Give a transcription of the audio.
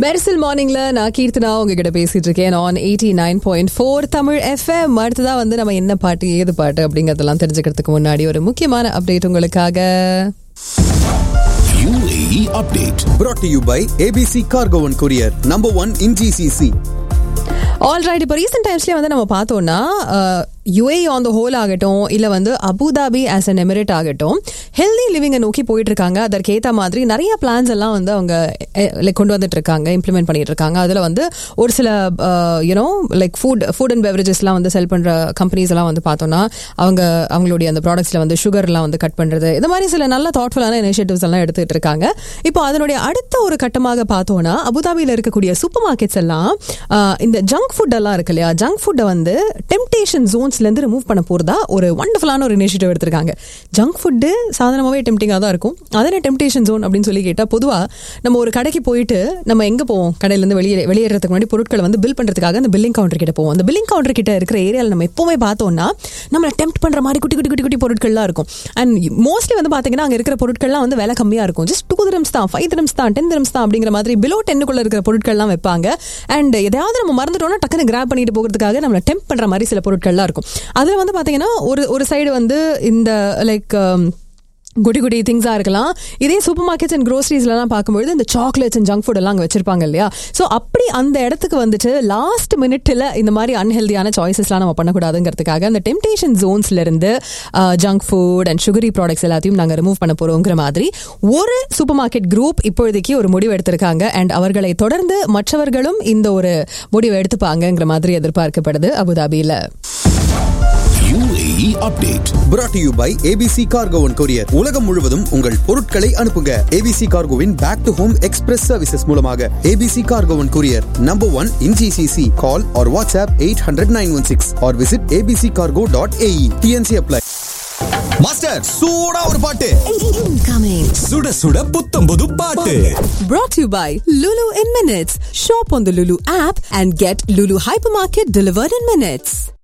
மெர்சல் மார்னிங்ல நான் கீர்த்தனா உங்ககிட்ட பேசிட்டு இருக்கேன் on eighty nine point four Tamil FM அடுத்ததா வந்து நம்ம என்ன பாட்டு ஏது பாட்டு அப்படிங்கறதெல்லாம் தெரிஞ்சுக்கிறதுக்கு முன்னாடி ஒரு முக்கியமான அப்டேட் உங்களுக்காக UAE update. brought to you by ABC Cargo and Courier, number one in GCC. Alright இப்போ ரீசெண்ட் டைம்ஸ்லேயே வந்து நம்ம பார்த்தோம்னா யுஏ ஆன் த ஹோல் ஆகட்டும் இல்லை வந்து அபுதாபி ஆஸ் அன் எமிரேட் ஆகட்டும் ஹெல்தி லிவிங்கை நோக்கி போயிட்டு இருக்காங்க அதற்கேற்ற மாதிரி நிறைய பிளான்ஸ் எல்லாம் வந்து அவங்க லைக் கொண்டு வந்துட்டு இருக்காங்க இம்ப்ளிமெண்ட் பண்ணிட்டு இருக்காங்க அதில் வந்து ஒரு சில you know like food food and பெவரேஜஸ்லாம் வந்து செல் பண்ணுற கம்பெனிஸ் எல்லாம் வந்து பார்த்தோம்னா அவங்க அவங்களுடைய அந்த ப்ராடக்ட்ஸில் வந்து சுகர்லாம் வந்து கட் பண்ணுறது இந்த மாதிரி சில நல்ல தாட்ஃபுல்லான இனிஷியேட்டிவ்ஸ் எல்லாம் எடுத்துட்டு இருக்காங்க இப்போ அதனுடைய அடுத்த ஒரு கட்டமாக பார்த்தோம்னா அபுதாபியில் இருக்கக்கூடிய சூப்பர் மார்க்கெட்ஸ் எல்லாம் ஆஹ், இந்த ஜங்க் ஃபுட் எல்லாம் இருக்கு இல்லையா ஜங்க் ஃபுட்டை வந்து டெம்டேஷன் ஜோன்ஸ்லேருந்து ரிமூவ் பண்ண போகிறதா ஒரு வண்டர்ஃபுல்லான ஒரு இனிஷியேட்டிவ் எடுத்திருக்காங்க ஜங்க் ஃபுட்டு சாதாரணமாகவே டெம்டிங்காக தான் இருக்கும் அதே டெம்டேஷன் ஜோன் அப்படின்னு சொல்லி கேட்டால் பொதுவாக நம்ம ஒரு கடைக்கு போயிட்டு நம்ம எங்கே போவோம் கடையிலேருந்து வெளியே வெளியேறதுக்கு முன்னாடி பொருட்களை வந்து பில் பண்ணுறதுக்காக அந்த பில்லிங் கவுண்டர் கிட்ட போவோம் அந்த பில்லிங் கவுண்டர் கிட்ட இருக்கிற ஏரியாவில் நம்ம எப்போவுமே பார்த்தோம்னா நம்மளை டெம்ப்ட் பண்ணுற மாதிரி குட்டி குட்டி குட்டி குட்டி பொருட்கள்லாம் இருக்கும் அண்ட் மோஸ்ட்லி வந்து பார்த்தீங்கன்னா அங்கே இருக்கிற பொருட்கள்லாம் வந்து விலை கம்மியாக இருக்கும் ஜஸ்ட் டூ திரம்ஸ் தான் ஃபைவ் திரம்ஸ் தான் டென் திரம்ஸ் தான் அப்படிங்கிற மாதிரி பிலோ டென்னுக்குள்ள இருக்கிற பொருட்கள்லாம் வைப்பாங்க அண்ட் எதையாவது நம்ம மறந்துட்டோம்னா டக்குன்னு கிராப் பண்ணிட்டு போகிறதுக்காக நம்மளை டெம்ப் பண்ணுற மாதிரி சில பொருட்கள்லாம் இருக்கும் அதில் வந்து பார்த்தீங்கன்னா ஒரு ஒரு சைடு வந்து இந்த லைக் குட்டி குட்டி திங்ஸாக இருக்கலாம் இதே சூப்பர் மார்க்கெட்ஸ் அண்ட் க்ரோசரிஸ்லாம் பார்க்கும்பொழுது இந்த சாக்லேட்ஸ் அண்ட் ஜங்க் ஃபுட் எல்லாம் அங்கே வச்சிருப்பாங்க இல்லையா ஸோ அப்படி அந்த இடத்துக்கு வந்துட்டு லாஸ்ட் மினிட்ல இந்த மாதிரி அன்ஹெல்தியான சாய்ஸஸ்லாம் நம்ம பண்ணக்கூடாதுங்கிறதுக்காக அந்த டெம்டேஷன் ஜோன்ஸ்ல இருந்து junk food and sugary products எல்லாத்தையும் நாங்கள் ரிமூவ் பண்ண போறோங்கிற மாதிரி ஒரு சூப்பர் மார்க்கெட் குரூப் இப்பொழுதைக்கு ஒரு முடிவு எடுத்திருக்காங்க அண்ட் அவர்களை தொடர்ந்து மற்றவர்களும் இந்த ஒரு முடிவு எடுத்துப்பாங்கங்கிற மாதிரி எதிர்பார்க்கப்படுது அபுதாபியில் UAE update. brought to you by ABC Cargo and Courier. உலகம் முழுவதும் உங்கள் பொருட்களை அனுப்புங்க ABC Cargoவின் back to home express services மூலமாக ABC Cargo and Courier, number one in GCC. Call or WhatsApp 800-916 or visit abccargo.ae. TNC apply. Master சூடா ஒரு பாட்டு Incoming. சுட சுட புத்தம் புது பாட்டு Brought to you by Lulu in Minutes. Shop on the Lulu app and get Lulu Hypermarket delivered in minutes.